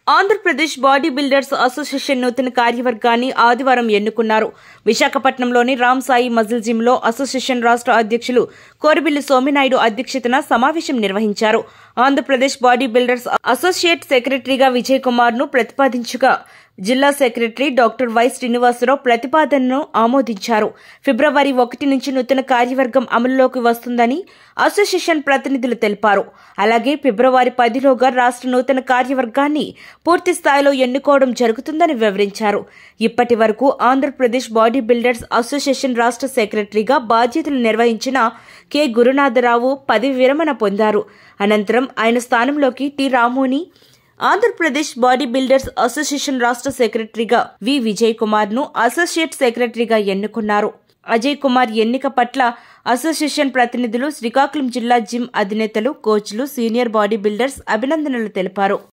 Andhra Pradesh body builders association నూతన కార్యవర్గాన్ని ఆదివారం ఎన్నుకున్నారు విశాఖపట్నంలోని రామ్ సాయి మజిల్ జిమ్ లో అసోసియేషన్ రాష్ట్ర అధ్యక్షులు కోరబిల్లి సోమినాయుడు అధ్యక్షతన సమావేశం నిర్వహించారు ఆంధ్రప్రదేశ్ బాడీ బిల్డర్స్ అసోసియేట్ సెక్రటరీగా విజయ్ కుమార్ ను ప్రతిపాదించగా జిల్లా సెక్రటరీ డాక్టర్ వై శ్రీనివాసరావు ప్రతిపాదనను ఆమోదించారు ఫిబ్రవరి ఒకటి నుంచి నూతన కార్యవర్గం అమలులోకి వస్తుందని అసోసియేషన్ ప్రతినిధులు తెలిపారు అలాగే ఫిబ్రవరి పదిలోగా రాష్ట్ర నూతన కార్యవర్గాన్ని పూర్తి స్థాయిలో ఎన్నుకోవడం జరుగుతుందని వివరించారు ఇప్పటి వరకు ఆంధ్రప్రదేశ్ బాడీ బిల్డర్స్ అసోసియేషన్ రాష్ట్ర సెక్రటరీగా బాధ్యతలు నిర్వహించిన కె గురునాథరావు పదవి విరమణ పొందారు అనంతరం ఆయన స్థానంలోకి టి రాముని ఆంధ్రప్రదేశ్ బాడీ బిల్డర్స్ అసోసియేషన్ రాష్ట్ర సెక్రటరీగా వి విజయ్ కుమార్ ను అసోసియేట్ సెక్రటరీగా ఎన్నుకున్నారు అజయ్ కుమార్ ఎన్నిక పట్ల అసోసియేషన్ ప్రతినిధులు శ్రీకాకుళం జిల్లా జిమ్ అధినేతలు కోచ్లు సీనియర్ బాడీ బిల్డర్స్ అభినందనలు తెలిపారు